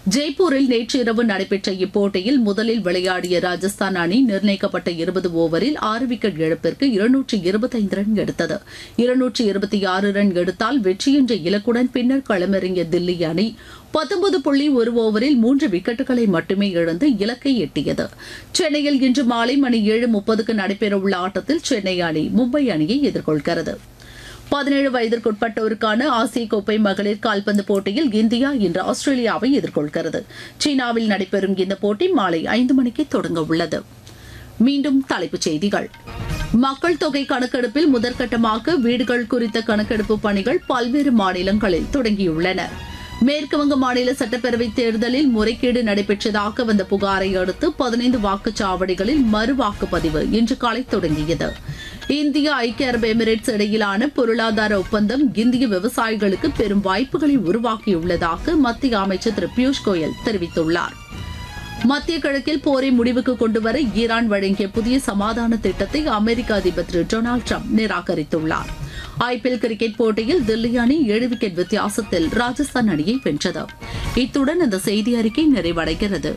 ஜெய்ப்பூரில் நேற்று இரவு நடைபெற்ற இப்போட்டியில் முதலில் விளையாடிய ராஜஸ்தான் அணி நிர்ணயிக்கப்பட்ட இருபது ஓவரில் ஆறு விக்கெட் இழப்பிற்கு இருநூற்று இருபத்தைந்து ரன் எடுத்தது இருநூற்று இருபத்தி ஆறு ரன் எடுத்தால் வெற்றி என்ற இலக்குடன் பின்னர் களமிறங்கிய தில்லி அணி பத்தொன்பது புள்ளி ஒரு ஓவரில் மூன்று விக்கெட்டுகளை மட்டுமே இழந்து இலக்கை எட்டியது சென்னையில் இன்று மாலை மணி ஏழு முப்பதுக்கு நடைபெறவுள்ள ஆட்டத்தில் சென்னை அணி மும்பை அணியை எதிர்கொள்கிறது பதினேழு வயதிற்குட்பட்டோருக்கான ஆசிய கோப்பை மகளிர் கால்பந்து போட்டியில் இந்தியா இன்று ஆஸ்திரேலியாவை எதிர்கொள்கிறது சீனாவில் நடைபெறும் இந்த போட்டி மாலை ஐந்து மணிக்கு தொடங்க உள்ளது மீண்டும் தலைப்புச் செய்திகள் மக்கள் தொகை கணக்கெடுப்பில் முதற்கட்டமாக வீடுகள் குறித்த கணக்கெடுப்பு பணிகள் பல்வேறு மாநிலங்களில் தொடங்கியுள்ளன மேற்குவங்க மாநில சட்டப்பேரவை தேர்தலில் முறைகேடு நடைபெற்றதாக வந்த புகாரை அடுத்து பதினைந்து வாக்குச்சாவடிகளில் மறு வாக்குப்பதிவு இன்று காலை தொடங்கியது இந்தியா ஐக்கிய அரபு எமிரேட்ஸ் இடையிலான பொருளாதார ஒப்பந்தம் இந்திய விவசாயிகளுக்கு பெரும் வாய்ப்புகளை உருவாக்கியுள்ளதாக மத்திய அமைச்சர் திரு பியூஷ் கோயல் தெரிவித்துள்ளார் மத்திய கிழக்கில் போரை முடிவுக்கு கொண்டுவர ஈரான் வழங்கிய புதிய சமாதான திட்டத்தை அமெரிக்க அதிபர் திரு டொனால்டு ட்ரம்ப் நிராகரித்துள்ளார் ஐபிஎல் கிரிக்கெட் போட்டியில் தில்லி அணி ஏழு விக்கெட் வித்தியாசத்தில் ராஜஸ்தான் அணியை வென்றது இத்துடன் இந்த செய்தி அறிக்கை நிறைவடைகிறது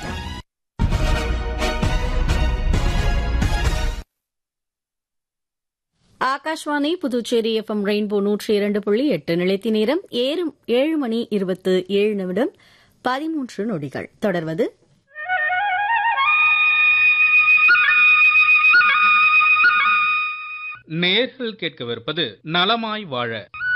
ஆகாஷ்வாணி புதுச்சேரி எஃப்எம் ரெயின்போ நூற்றி இரண்டு புள்ளி எட்டு நிலைத்தி நேரம் ஏழு ஏழு மணி இருபத்து ஏழு நிமிடம் பதிமூன்று நொடிகள் தொடர்வது நேர்கள் கேட்கவிருப்பது நலமாய் வாழ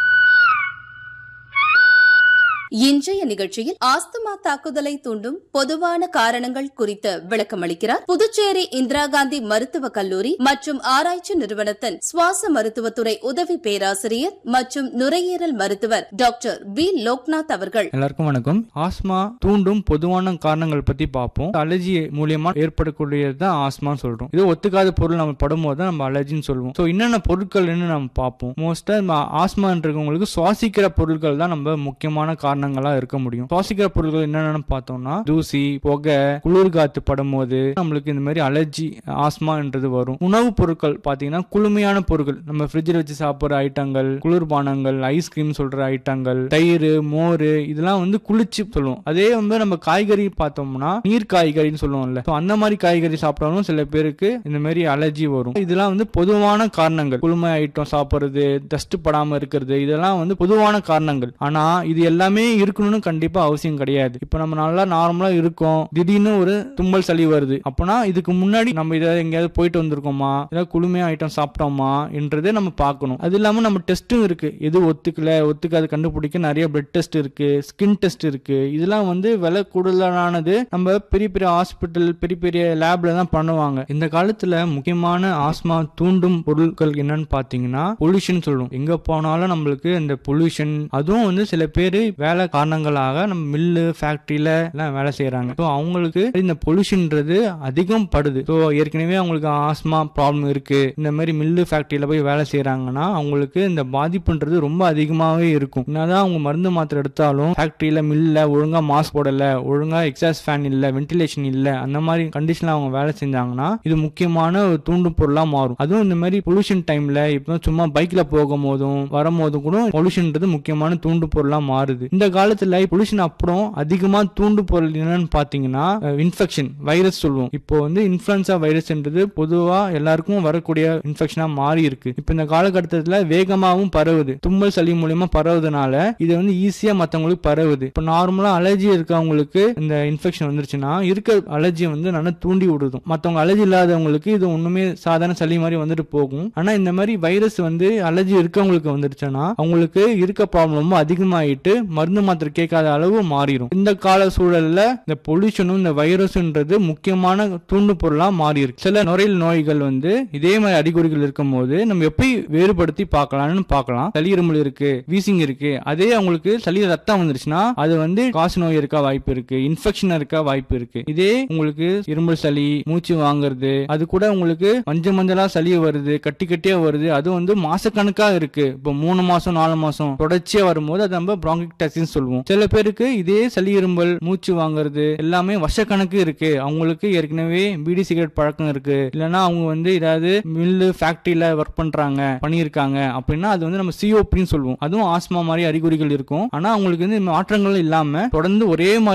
இன்றைய நிகழ்ச்சியில் ஆஸ்துமா தாக்குதலை தூண்டும் பொதுவான காரணங்கள் குறித்து விளக்கமளிக்கிறார் புதுச்சேரி இந்திரா காந்தி மருத்துவக் கல்லூரி மற்றும் ஆராய்ச்சி நிறுவனத்தின் சுவாச மருத்துவத்துறை உதவி பேராசிரியர் மற்றும் நுரையீரல் மருத்துவர் டாக்டர் பி லோக்நாத் அவர்கள் எல்லாருக்கும் வணக்கம் ஆஸ்மா தூண்டும் பொதுவான காரணங்கள் பத்தி பார்ப்போம் அலர்ஜி மூலியமா ஏற்படக்கூடியது தான் ஆஸ்மான்னு சொல்றோம் இது ஒத்துக்காத பொருள் நம்ம படும்போது தான் நம்ம அலர்ஜின்னு சொல்லுவோம் ஸோ என்னென்ன பொருட்கள்னு நம்ம பார்ப்போம் மோஸ்டா நம்ம ஆஸ்மான்றவங்களுக்கு சுவாசிக்கிற பொருட்கள் தான் நம்ம முக்கியமான காரணங்களா இருக்க முடியும் சுவாசிக்கிற பொருட்கள் என்னென்னு பார்த்தோம்னா தூசி புகை குளிர் காத்து படும்போது நம்மளுக்கு இந்த மாதிரி அலர்ஜி ஆஸ்மான்றது வரும் உணவுப் பொருட்கள் பார்த்தீங்கன்னா குளுமையான பொருட்கள் நம்ம ஃப்ரிட்ஜில் வச்சு சாப்பிட்ற ஐட்டங்கள் குளிர்பானங்கள் ஐஸ்கிரீம் சொல்ற ஐட்டங்கள் தயிர் மோர் இதெல்லாம் வந்து குளிர்ச்சி சொல்லுவோம் அதே வந்து நம்ம காய்கறி பார்த்தோம்னா நீர் காய்கறின்னு சொல்லுவோம்ல So அந்த மாதிரி காய்கறி சாப்பிட்டாலும் சில பேருக்கு இந்த மாதிரி அலர்ஜி வரும் இதெல்லாம் வந்து பொதுவான காரணங்கள் குளுமை ஐட்டம் சாப்பிட்றது டஸ்ட் படாம இருக்கிறது இதெல்லாம் வந்து பொதுவான காரணங்கள் ஆனா இது எல்லாமே இருக்கணும்னு கண்டிப்பா அவசியம் கிடையாது இப்போ நம்ம நல்லா நார்மலா இருக்கோம் திடீர்னு ஒரு தும்மல் சளி வருது அப்பனா இதுக்கு முன்னாடி நம்ம இதை எங்கேயாவது போயிட்டு வந்திருக்கோமா ஏதாவது குளுமையா ஐட்டம் சாப்பிட்டோமா என்றதை நம்ம பார்க்கணும் அது இல்லாம நம்ம டெஸ்ட்டும் இருக்கு எது ஒத்துக்கல ஒத்துக்காது கண்டுபிடிக்க நிறைய பிளட் டெஸ்ட் இருக்கு ஸ்கின் டெஸ்ட் இருக்கு இதெல்லாம் வந்து விலை கூடுதலானது நம்ம பெரிய பெரிய ஹாஸ்பிட்டல் பெரிய பெரிய லேப்ல தான் பண்ணுவாங்க இந்த காலத்துல முக்கியமான ஆஸ்மா தூண்டும் பொருட்கள் என்னன்னு பாத்தீங்கன்னா பொல்யூஷன் சொல்லுவோம் எங்க போனாலும் நம்மளுக்கு இந்த பொல்யூஷன் அதுவும் வந்து சில பேர் வேலை காரணங்களாக நம்ம மில்லு ஃபேக்டரியில எல்லாம் வேலை செய்யறாங்க ஸோ அவங்களுக்கு இந்த பொல்யூஷன்ன்றது அதிகம் படுது ஸோ ஏற்கனவே அவங்களுக்கு ஆஸ்மா ப்ராப்ளம் இருக்கு இந்த மாதிரி மில்லு ஃபேக்டரியில போய் வேலை செய்யறாங்கன்னா அவங்களுக்கு இந்த பாதிப்புன்றது ரொம்ப அதிகமாகவே இருக்கும் என்னதான் அவங்க மருந்து மாத்திரை எடுத்தாலும் ஃபேக்டரியில மில்ல ஒழுங்கா மாஸ்க் போடல ஒழுங்கா எக்ஸாஸ் ஃபேன் இல்ல வென்டிலேஷன் இல்ல அந்த மாதிரி கண்டிஷன்ல அவங்க வேலை செஞ்சாங்கன்னா இது முக்கியமான ஒரு தூண்டும் பொருளா மாறும் அதுவும் இந்த மாதிரி பொல்யூஷன் டைம்ல இப்போ சும்மா பைக்ல போகும் போதும் வரும்போதும் கூட பொல்யூஷன்ன்றது முக்கியமான தூண்டு பொருளா மாறுது இந்த காலத்துல பொல்யூஷன் அப்புறம் அதிகமா தூண்டு பொருள் என்னன்னு பாத்தீங்கன்னா இன்ஃபெக்ஷன் வைரஸ் சொல்லுவோம் இப்போ வந்து இன்ஃபுளுன்சா வைரஸ்ன்றது பொதுவா எல்லாருக்கும் வரக்கூடிய இன்ஃபெக்ஷனா மாறி இருக்கு இப்போ இந்த காலகட்டத்துல வேகமாகவும் பரவுது தும்மல் சளி மூலியமா பரவுதுனால இது வந்து ஈஸியா மத்தவங்களுக்கு பரவுது இப்போ நார்மலா அலர்ஜி இருக்கவங்களுக்கு இந்த இன்ஃபெக்ஷன் வந்துருச்சுன்னா இருக்க அலர்ஜியை வந்து நல்லா தூண்டி விடுதும் மத்தவங்க அலர்ஜி இல்லாதவங்களுக்கு இது ஒண்ணுமே சாதாரண சளி மாதிரி வந்துட்டு போகும் ஆனா இந்த மாதிரி வைரஸ் வந்து அலர்ஜி இருக்கவங்களுக்கு வந்துருச்சுன்னா அவங்களுக்கு இருக்க ப்ராப்ளம் ரொம்ப அதிகமாயிட்டு மருந்து மாத்திரை கேட்காத அளவு மாறிடும் இந்த கால சூழல்ல இந்த பொல்யூஷனும் இந்த வைரஸ்ன்றது முக்கியமான தூண்டு பொருளா மாறி இருக்கு சில நுரையீரல் நோய்கள் வந்து இதே மாதிரி அறிகுறிகள் இருக்கும் போது நம்ம எப்படி வேறுபடுத்தி பார்க்கலாம்னு பார்க்கலாம் சளி இருமல் இருக்கு வீசிங் இருக்கு அதே அவங்களுக்கு சளி ரத்தம் வந்துருச்சுன்னா அது வந்து காசு நோய் இருக்க வாய்ப்பு இருக்கு இன்ஃபெக்ஷன் இருக்க வாய்ப்பு இருக்கு இதே உங்களுக்கு இருமல் சளி மூச்சு வாங்குறது அது கூட உங்களுக்கு மஞ்சள் மஞ்சளா சளி வருது கட்டி கட்டியா வருது அது வந்து மாசக்கணக்கா இருக்கு இப்போ மூணு மாசம் நாலு மாசம் தொடர்ச்சியா வரும்போது அது நம்ம பிராங்கிக்டாசிஸ் சொல்லுவோம் சில பேருக்கு இதே சளி இருமல் மூச்சு வாங்குறது எல்லாமே வருஷக்கணக்கு இருக்கு அவங்களுக்கு ஏற்கனவே பீடி சிகரெட் பழக்கம் இருக்கு இல்லைன்னா அவங்க வந்து ஏதாவது மில்லு ஃபேக்டரியில ஒர்க் பண்றாங்க பண்ணியிருக்காங்க அப்படின்னா அது வந்து நம்ம சிஓபின்னு சொல்லுவோம் அதுவும் ஆஸ்மா மாதிரி அறிகுறிகள் இருக்கும் ஆனா அவங்களுக்கு வந்து மாற்றங்கள் இல்லாம தொடர்ந்து ஒரே மாதிரி